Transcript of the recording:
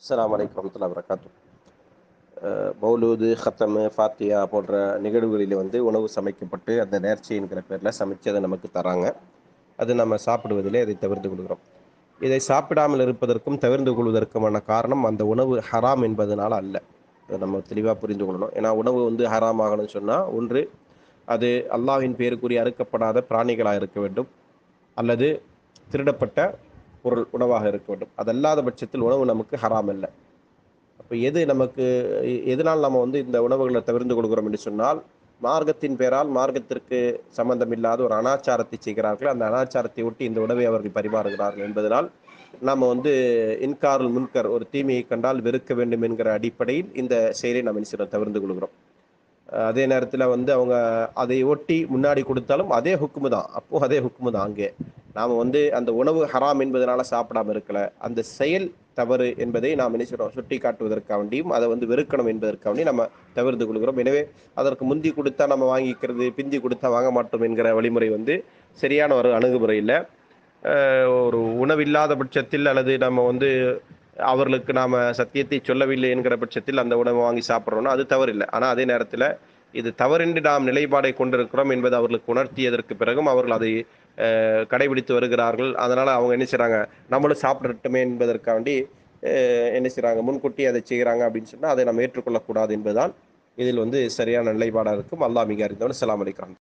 அஸ்ஸலாமு அலைக்கும் வரமத்துல்லாஹி வரகாத்து மௌலூது ஹத்தமு ஃபாத்தியா போன்ற நிகழ்வுகளில் வந்து உணவு சமைக்கப்பட்டு அந்த நேர்ச்சிங்கிற பேரில் சமைச்சு அதை நமக்கு தராங்க அது நம்ம சாப்பிடுவதிலே அதை தவிர்த்து கொள்கிறோம் இதை சாப்பிடாமல் இருப்பதற்கும் தவிர்த்து கொள்வதற்குமான காரணம் அந்த உணவு ஹராம் என்பதனால அல்ல அதை நம்ம தெளிவாக புரிந்து கொள்ளணும் ஏன்னா உணவு வந்து ஹராம் ஆகணும்னு சொன்னால் ஒன்று அது அல்லாஹ்வின் பேருக்குரிய அறுக்கப்படாத பிராணிகளாக இருக்க வேண்டும் அல்லது திருடப்பட்ட பொருள் உணவாக இருக்க வேண்டும் அதல்லாத பட்சத்தில் உணவு நமக்கு ஹராம் இல்லை அப்போ எது நமக்கு எ- எதனால் நம்ம வந்து இந்த உணவுகளை தவிர்த்து கொள்கிறோம் என்று சொன்னால் மார்க்கத்தின் பேரால் மார்க்கத்திற்கு சம்பந்தம் இல்லாத ஒரு அனாச்சாரத்தை செய்கிறார்கள் அந்த அனாச்சாரத்தை ஒட்டி இந்த உணவை அவர்கள் பரிமாறுகிறார்கள் என்பதனால் நாம் வந்து இன்காருல் முன்கர் ஒரு தீமையை கண்டால் வெறுக்க வேண்டும் என்கிற அடிப்படையில் இந்த செயலை நாம் என்ன செய்றோம் தவிர்த்து கொள்கிறோம் அஹ் அதே நேரத்தில் வந்து அவங்க அதை ஒட்டி முன்னாடி கொடுத்தாலும் அதே ஹுக்குமு தான் அப்போ அதே ஹுக்குமு தான் அங்கே நாம் வந்து அந்த உணவு ஹராம் என்பதனால சாப்பிடாம இருக்கல அந்த செயல் தவறு என்பதை நாம் என்ன செய்றோம் சுட்டி காட்டுவதற்காக வேண்டியும் அதை வந்து வெறுக்கணும் என்பதற்காக வேண்டி நம்ம தவிர்த்து கொள்கிறோம் எனவே அதற்கு முந்தி கொடுத்தா நம்ம வாங்கிக்கிறது பிந்தி கொடுத்தா வாங்க மாட்டோம் என்கிற வழிமுறை வந்து சரியான ஒரு அணுகுமுறை இல்லை அஹ் ஒரு உணவில்லாத பட்சத்தில் அல்லது நம்ம வந்து அவர்களுக்கு நாம சத்தியத்தை சொல்லவில்லை என்கிற பட்சத்தில் அந்த உணவை வாங்கி சாப்பிட்றோம்னா அது தவறில்லை ஆனால் அதே நேரத்தில் இது தவறின்றி நாம் நிலைப்பாடை கொண்டிருக்கிறோம் என்பது அவர்களுக்கு உணர்த்தியதற்கு பிறகும் அவர்கள் அதை அஹ், கடைபிடித்து வருகிறார்கள் அதனால அவங்க என்ன செய்றாங்க நம்மளும் சாப்பிடட்டுமே என்பதற்காக வேண்டி அஹ், என்ன செய்றாங்க முன்கூட்டி அதை செய்கிறாங்க அப்படின்னு சொன்னால் அதை நம்ம ஏற்றுக்கொள்ளக்கூடாது என்பதுதான் இதில் வந்து சரியான நிலைப்பாடாக இருக்கும் அல்லாஹ் மிக அறிந்தவன் அஸ்ஸலாமு அலைக்கும்